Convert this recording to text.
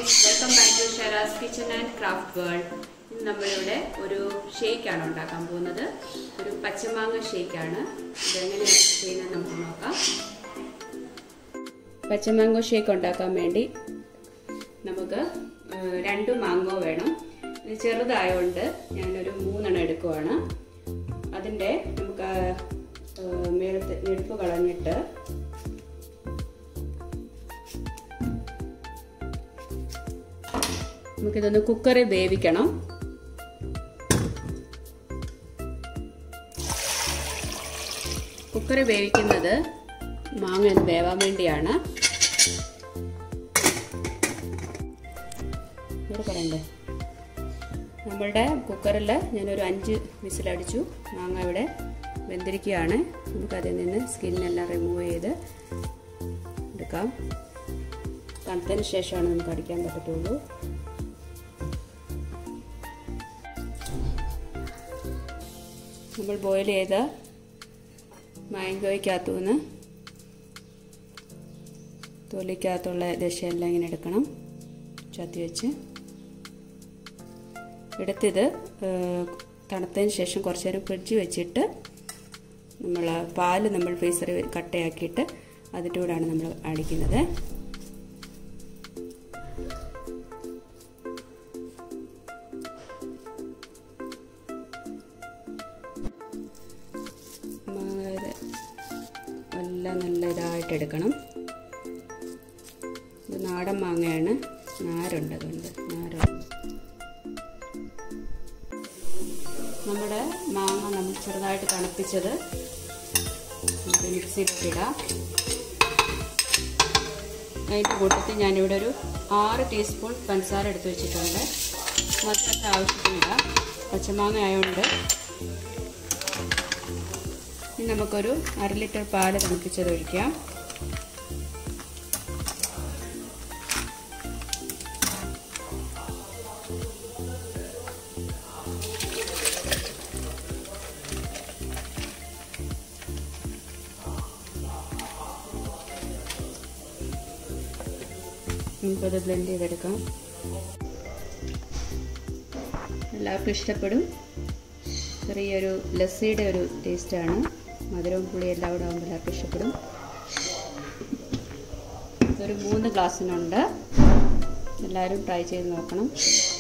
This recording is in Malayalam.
friends welcome back to Shera's kitchen and craft world ഇന്ന് നമ്മളിവിടെ ഒരു ഷേക്കാണ് ഉണ്ടാക്കാൻ പോകുന്നത് ഒരു പച്ചമാങ്ങ ഷേക്കാണ് ഇതെങ്ങനെയാണ് ചെയ്യുന്നത് നമുക്ക് നോക്കാം പച്ചമാങ്ങോ ഷേക്ക് ഉണ്ടാക്കാൻ വേണ്ടി നമുക്ക് ഏഹ്, രണ്ട് മാങ്ങോ വേണം ഇത് ചെറുതായതുകൊണ്ട് ഞാനൊരു മൂന്നെണ്ണം എടുക്കുവാണ് അതിൻ്റെ നമുക്ക് ഏഹ്, മേളത്തെ ഞെടുപ്പ് കളഞ്ഞിട്ട് നമുക്കിതൊന്ന് കുക്കറിൽ വേവിക്കണം കുക്കറിൽ വേവിക്കുന്നത് മാങ്ങ ഒന്ന് വേവാൻ വേണ്ടിയാണ് ഇവിടെ പറയണ്ടേ നമ്മളുടെ കുക്കറിൽ ഞാനൊരു അഞ്ച് വിസിലടിച്ചു മാങ്ങ ഇവിടെ വെന്തിരിക്കുകയാണ് നമുക്കതിൽ നിന്ന് സ്കിന്നെല്ലാം റിമൂവ് ചെയ്ത് എടുക്കാം തണുത്തതിന് ശേഷമാണ് നമുക്ക് അടിക്കാൻ പറ്റത്തുള്ളൂ നമ്മൾ ബോയിൽ ചെയ്ത മാങ്കോയ്ക്കകത്തു നിന്ന് തൊലിക്കകത്തുള്ള ദശയെല്ലാം ഇങ്ങനെ എടുക്കണം ചത്തി വെച്ച് എടുത്തിത് തണുത്തതിന് ശേഷം കുറച്ച് നേരം ഫ്രിഡ്ജ് വെച്ചിട്ട് നമ്മൾ പാല് നമ്മൾ ഫ്രീസറിൽ കട്ടയാക്കിയിട്ട് അതിൻ്റെ കൂടെയാണ് നമ്മൾ അടിക്കുന്നത് എല്ലാം നല്ല ഇതായിട്ട് എടുക്കണം ഇത് നാടൻ മാങ്ങയാണ് നാരുണ്ട് അതുകൊണ്ട് നാരുണ്ട് നമ്മുടെ മാങ്ങ നമ്മൾ ചെറുതായിട്ട് തണുപ്പിച്ചത് നമുക്ക് മിക്സിയിലിടാം അതിൻ്റെ കൂട്ടത്തിൽ ഞാനിവിടെ ഒരു ആറ് ടീസ്പൂൺ പഞ്ചസാര എടുത്ത് വെച്ചിട്ടുണ്ട് മധുരത്തെ ആവശ്യത്തിനില്ല പച്ചമാങ്ങ ആയതുകൊണ്ട് ഇനി നമുക്കൊരു അര ലിറ്റർ പാല് തണുപ്പിച്ചത് ഒഴിക്കാം നമുക്കത് ബ്ലെൻഡ് ചെയ്തെടുക്കാം എല്ലാവർക്കും ഇഷ്ടപ്പെടും ചെറിയൊരു ലസ്സിയുടെ ഒരു ടേസ്റ്റാണ് മധുരവും പുളി എല്ലാം കൂടെ ആകുമ്പോൾ എല്ലാവർക്കും ഇഷ്ടപ്പെടും ഇതൊരു മൂന്ന് ഗ്ലാസ്സിനുണ്ട് എല്ലാവരും ട്രൈ ചെയ്ത് നോക്കണം